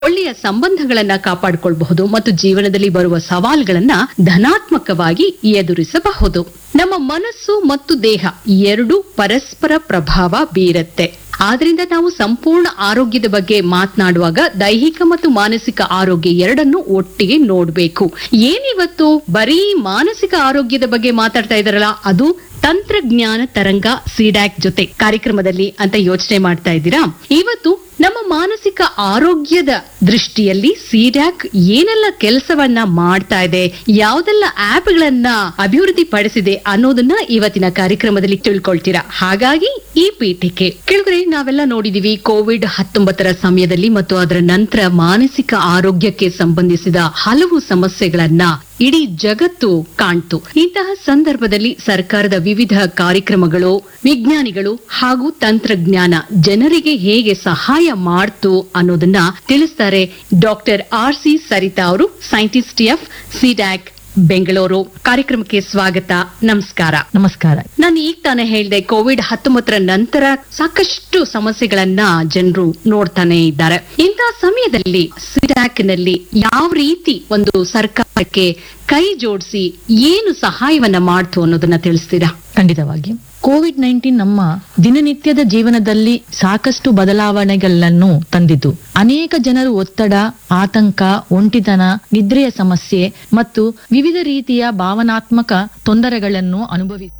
ಒಳ್ಳೆಯ ಸಂಬಂಧಗಳನ್ನ ಕಾಪಾಡಿಕೊಳ್ಳಬಹುದು ಮತ್ತು ಜೀವನದಲ್ಲಿ ಬರುವ ಸವಾಲುಗಳನ್ನ ಧನಾತ್ಮಕವಾಗಿ ಎದುರಿಸಬಹುದು ನಮ್ಮ ಮನಸ್ಸು ಮತ್ತು ದೇಹ ಎರಡು ಪರಸ್ಪರ ಪ್ರಭಾವ ಬೀರತ್ತೆ ಆದ್ರಿಂದ ನಾವು ಸಂಪೂರ್ಣ ಆರೋಗ್ಯದ ಬಗ್ಗೆ ಮಾತನಾಡುವಾಗ ದೈಹಿಕ ಮತ್ತು ಮಾನಸಿಕ ಆರೋಗ್ಯ ಎರಡನ್ನು ಒಟ್ಟಿಗೆ ನೋಡ್ಬೇಕು ಏನಿವತ್ತು ಬರೀ ಮಾನಸಿಕ ಆರೋಗ್ಯದ ಬಗ್ಗೆ ಮಾತಾಡ್ತಾ ಇದಾರಲ್ಲ ಅದು ತಂತ್ರಜ್ಞಾನ ತರಂಗ ಸಿಡ್ಯಾಕ್ ಜೊತೆ ಕಾರ್ಯಕ್ರಮದಲ್ಲಿ ಅಂತ ಯೋಚನೆ ಮಾಡ್ತಾ ಇದ್ದೀರಾ ಇವತ್ತು ನಮ್ಮ ಮಾನಸಿಕ ಆರೋಗ್ಯದ ದೃಷ್ಟಿಯಲ್ಲಿ ಸಿಡ್ಯಾಕ್ ಏನೆಲ್ಲ ಕೆಲಸವನ್ನ ಮಾಡ್ತಾ ಇದೆ ಯಾವ್ದೆಲ್ಲ ಆಪ್ಗಳನ್ನ ಅಭಿವೃದ್ಧಿ ಪಡಿಸಿದೆ ಅನ್ನೋದನ್ನ ಇವತ್ತಿನ ಕಾರ್ಯಕ್ರಮದಲ್ಲಿ ತಿಳ್ಕೊಳ್ತೀರಾ ಹಾಗಾಗಿ ಈ ಪೀಠಿಕೆ ಕೆಳಗಡೆ ನಾವೆಲ್ಲ ನೋಡಿದೀವಿ ಕೋವಿಡ್ ಹತ್ತೊಂಬತ್ತರ ಸಮಯದಲ್ಲಿ ಮತ್ತು ಅದರ ನಂತರ ಮಾನಸಿಕ ಆರೋಗ್ಯಕ್ಕೆ ಸಂಬಂಧಿಸಿದ ಹಲವು ಸಮಸ್ಯೆಗಳನ್ನ ಇಡೀ ಜಗತ್ತು ಕಾಣ್ತು ಇಂತಹ ಸಂದರ್ಭದಲ್ಲಿ ಸರ್ಕಾರದ ವಿವಿಧ ಕಾರ್ಯಕ್ರಮಗಳು ವಿಜ್ಞಾನಿಗಳು ಹಾಗೂ ತಂತ್ರಜ್ಞಾನ ಜನರಿಗೆ ಹೇಗೆ ಸಹಾಯ ಮಾಡ್ತು ಅನ್ನೋದನ್ನ ತಿಳಿಸ್ತಾರೆ ಡಾಕ್ಟರ್ ಆರ್ ಸಿ ಸರಿತಾ ಅವರು ಸೈಂಟಿಸ್ಟ್ ಎಫ್ ಸಿಡ್ಯಾಕ್ ಬೆಂಗಳೂರು ಕಾರ್ಯಕ್ರಮಕ್ಕೆ ಸ್ವಾಗತ ನಮಸ್ಕಾರ ನಮಸ್ಕಾರ ನಾನು ಈಗ ತಾನೇ ಹೇಳಿದೆ ಕೋವಿಡ್ ಹತ್ತೊಂಬತ್ತರ ನಂತರ ಸಾಕಷ್ಟು ಸಮಸ್ಯೆಗಳನ್ನ ಜನರು ನೋಡ್ತಾನೆ ಇದ್ದಾರೆ ಇಂತಹ ಸಮಯದಲ್ಲಿ ಸಿಡ್ಯಾಕ್ ನಲ್ಲಿ ಯಾವ ರೀತಿ ಒಂದು ಸರ್ಕಾರಕ್ಕೆ ಕೈ ಜೋಡಿಸಿ ಏನು ಸಹಾಯವನ್ನ ಮಾಡ್ತು ಅನ್ನೋದನ್ನ ತಿಳಿಸ್ತೀರಾ ಖಂಡಿತವಾಗಿ ಕೋವಿಡ್ ನೈನ್ಟೀನ್ ನಮ್ಮ ದಿನನಿತ್ಯದ ಜೀವನದಲ್ಲಿ ಸಾಕಷ್ಟು ಬದಲಾವಣೆಗಳನ್ನು ತಂದಿತು ಅನೇಕ ಜನರು ಒತ್ತಡ ಆತಂಕ ಒಂಟಿತನ ನಿದ್ರೆಯ ಸಮಸ್ಯೆ ಮತ್ತು ವಿವಿಧ ರೀತಿಯ ಭಾವನಾತ್ಮಕ ತೊಂದರೆಗಳನ್ನು ಅನುಭವಿಸಿ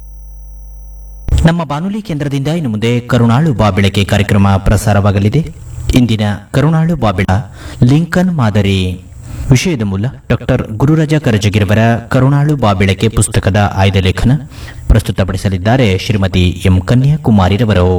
ನಮ್ಮ ಬಾನುಲಿ ಕೇಂದ್ರದಿಂದ ಇನ್ನು ಮುಂದೆ ಕರುಣಾಳು ಬಾಬೆಳಕೆ ಕಾರ್ಯಕ್ರಮ ಪ್ರಸಾರವಾಗಲಿದೆ ಇಂದಿನ ಕರುಣಾಳು ಬಾಬೆಳ ಲಿಂಕನ್ ಮಾದರಿ ವಿಷಯದ ಮೂಲ ಡಾಕ್ಟರ್ ಗುರುರಾಜ ಕರಜಗಿರವರ ಕರುಣಾಳು ಬಾಬೆಳಕೆ ಪುಸ್ತಕದ ಆಯ್ದ ಲೇಖನ ಪ್ರಸ್ತುತಪಡಿಸಲಿದ್ದಾರೆ ಶ್ರೀಮತಿ ಎಂ ಕನ್ಯಾಕುಮಾರಿರವರು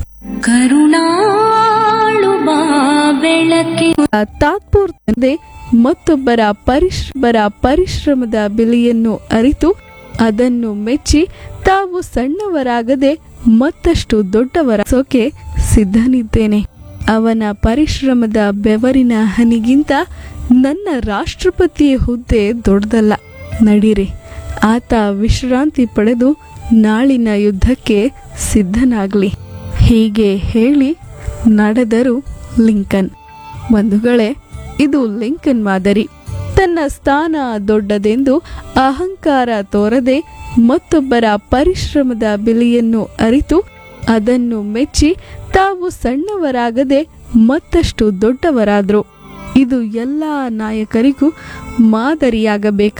ಕರುಣಾಳು ಬಾ ಬೆಳಕೆ ತಾತ್ಪೂರ್ ತಂದೆ ಮತ್ತೊಬ್ಬರ ಪರಿಶ್ರಮರ ಪರಿಶ್ರಮದ ಬೆಲೆಯನ್ನು ಅರಿತು ಅದನ್ನು ಮೆಚ್ಚಿ ತಾವು ಸಣ್ಣವರಾಗದೆ ಮತ್ತಷ್ಟು ದೊಡ್ಡವರಾಸೋಕೆ ಸಿದ್ಧನಿದ್ದೇನೆ ಅವನ ಪರಿಶ್ರಮದ ಬೆವರಿನ ಹನಿಗಿಂತ ನನ್ನ ರಾಷ್ಟ್ರಪತಿ ಹುದ್ದೆ ದೊಡ್ಡದಲ್ಲ ನಡೀರಿ ಆತ ವಿಶ್ರಾಂತಿ ಪಡೆದು ನಾಳಿನ ಯುದ್ಧಕ್ಕೆ ಸಿದ್ಧನಾಗ್ಲಿ ಹೀಗೆ ಹೇಳಿ ನಡೆದರು ಲಿಂಕನ್ ಬಂಧುಗಳೇ ಇದು ಲಿಂಕನ್ ಮಾದರಿ ತನ್ನ ಸ್ಥಾನ ದೊಡ್ಡದೆಂದು ಅಹಂಕಾರ ತೋರದೆ ಮತ್ತೊಬ್ಬರ ಪರಿಶ್ರಮದ ಬೆಲೆಯನ್ನು ಅರಿತು ಅದನ್ನು ಮೆಚ್ಚಿ ತಾವು ಸಣ್ಣವರಾಗದೆ ಮತ್ತಷ್ಟು ದೊಡ್ಡವರಾದ್ರು ಇದು ಎಲ್ಲ ನಾಯಕರಿಗೂ ಮಾದರಿಯಾಗಬೇಕಾದ